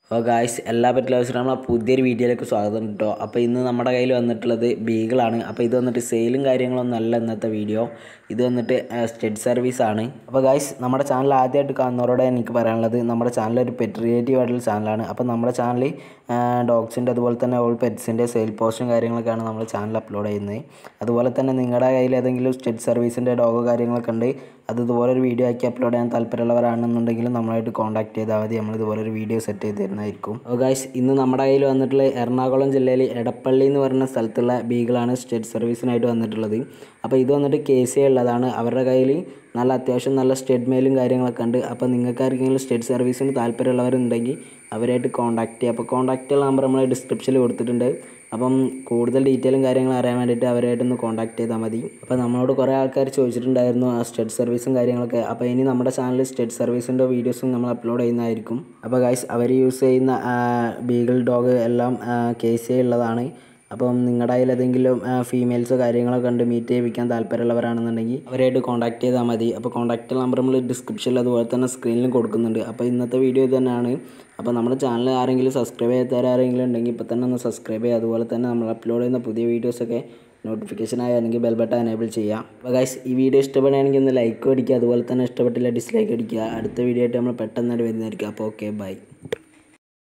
ഓ guys എല്ലാ pet ലവേഴ്സിനും നമ്മളെ പുതിയൊരു വീഡിയോയിലേക്ക് സ്വാഗതം കേട്ടോ അപ്പോൾ ഇന്ന് നമ്മുടെ കയ്യിൽ വന്നിട്ടുള്ളത് ബീഗിളാണ് അപ്പോൾ ഇത് വന്നിട്ട് സെയിലും കാര്യങ്ങളൊന്നും അല്ല ഇന്നത്തെ വീഡിയോ ഇത് വന്നിട്ട് സ്റ്റെഡ് സർവീസ് ആണ് അപ്പോൾ ഗായ്സ് നമ്മുടെ ചാനൽ ആദ്യമായിട്ട് കാണുന്നവരോട് എനിക്ക് പറയാനുള്ളത് നമ്മുടെ ചാനൽ ഒരു പെറ്റ് റിലേറ്റീവ് ആയിട്ടുള്ള ചാനലാണ് അപ്പോൾ നമ്മുടെ ചാനൽ ഡോഗ്സിൻ്റെ അതുപോലെ തന്നെ ഓൾ പെറ്റ്സിൻ്റെ സെയിൽ പോസ്റ്റും കാര്യങ്ങളൊക്കെയാണ് നമ്മൾ ചാനൽ അപ്ലോഡ് ചെയ്യുന്നത് അതുപോലെ തന്നെ നിങ്ങളുടെ കയ്യിൽ ഏതെങ്കിലും സ്റ്റെഡ് സർവീസിൻ്റെ ഡോഗോ കാര്യങ്ങളൊക്കെ ഉണ്ട് അത് ഇതുപോലെ ഒരു വീഡിയോ ആക്കി അപ്ലോഡ് ചെയ്യാൻ താല്പര്യമുള്ളവരാണെന്നുണ്ടെങ്കിൽ നമ്മളായിട്ട് കോൺടാക്ട് ചെയ്താൽ മതി നമ്മൾ ഇതുപോലെ ഒരു വീഡിയോ സെറ്റ് ചെയ്ത് തരുന്നതായിരിക്കും അപ്പോൾ ഗൈസ് ഇന്ന് നമ്മുടെ കയ്യിൽ വന്നിട്ടുള്ള എറണാകുളം ജില്ലയിൽ എടപ്പള്ളി എന്ന് പറയുന്ന സ്ഥലത്തുള്ള ബീഗിളാണ് സ്റ്റേറ്റ് സർവീസിനായിട്ട് വന്നിട്ടുള്ളത് അപ്പോൾ ഇത് വന്നിട്ട് കെ സി ഉള്ളതാണ് അവരുടെ കയ്യിൽ നല്ല അത്യാവശ്യം നല്ല സ്റ്റെഡ് മെയിലും കാര്യങ്ങളൊക്കെ ഉണ്ട് അപ്പോൾ നിങ്ങൾക്ക് ആർക്കെങ്കിലും സ്റ്റേറ്റ് സർവീസിന് താല്പര്യമുള്ളവരുണ്ടെങ്കിൽ അവരായിട്ട് കോൺടാക്ട് ചെയ്യുക അപ്പോൾ കോൺടാക്റ്റ് നമ്പർ നമ്മൾ ഡിസ്ക്രിപ്ഷനിൽ കൊടുത്തിട്ടുണ്ട് അപ്പം കൂടുതൽ ഡീറ്റെയിലും കാര്യങ്ങളും അറിയാൻ വേണ്ടിയിട്ട് അവരായിട്ടൊന്ന് കോൺടാക്ട് ചെയ്താൽ മതി അപ്പോൾ നമ്മളോട് കുറേ ആൾക്കാർ ചോദിച്ചിട്ടുണ്ടായിരുന്നു ആ സ്റ്റെഡ് സർവീസും കാര്യങ്ങളൊക്കെ അപ്പോൾ ഇനി നമ്മുടെ ചാനലിൽ സ്റ്റെഡ് സർവീസിൻ്റെ വീഡിയോസും നമ്മൾ അപ്ലോഡ് ചെയ്യുന്നതായിരിക്കും അപ്പോൾ ഗൈസ് അവർ യൂസ് ചെയ്യുന്ന ബീഗിൾ ഡോഗ് എല്ലാം കെ സി ഉള്ളതാണ് അപ്പം നിങ്ങളുടെ കയ്യിൽ ഏതെങ്കിലും ഫീമെയിൽസോ കാര്യങ്ങളൊക്കെ ഉണ്ട് മീറ്റ് ചെയ്യിപ്പിക്കാൻ താല്പര്യമുള്ളവരാണെന്നുണ്ടെങ്കിൽ അവരായിട്ട് കോൺടാക്ട് ചെയ്താൽ മതി അപ്പോൾ കോൺടാക്ട് നമ്പർ നമ്മൾ ഡിസ്ക്രിപ്ഷനിൽ അതുപോലെ തന്നെ സ്ക്രീനിലും കൊടുക്കുന്നുണ്ട് അപ്പോൾ ഇന്നത്തെ വീഡിയോ ഇത് തന്നെയാണ് അപ്പോൾ നമ്മുടെ ചാനൽ ആരെങ്കിലും സബ്സ്ക്രൈബ് ചെയ്യാത്ത ആരെങ്കിലും ഉണ്ടെങ്കിൽ ഇപ്പോൾ തന്നെ ഒന്ന് സബ്സ്ക്രൈബ് ചെയ്യുക അതുപോലെ തന്നെ നമ്മൾ അപ്ലോഡ് ചെയ്യുന്ന പുതിയ വീഡിയോസൊക്കെ നോട്ടിഫിക്കേഷനായി അല്ലെങ്കിൽ ബെൽ ബട്ടൺ എനേബിൾ ചെയ്യാം അപ്പോൾ ഗൈസ് ഈ വീഡിയോ ഇഷ്ടപ്പെടുകയാണെങ്കിൽ ഒന്ന് ലൈക്ക് അടിക്കുക അതുപോലെ തന്നെ ഇഷ്ടപ്പെട്ടില്ല ഡിസ്ലൈക്ക് അടിക്കുക അടുത്ത വീഡിയോ ആയിട്ട് നമ്മൾ പെട്ടെന്ന് തന്നെ വരുന്നതായിരിക്കും അപ്പോൾ ഓക്കെ ബൈ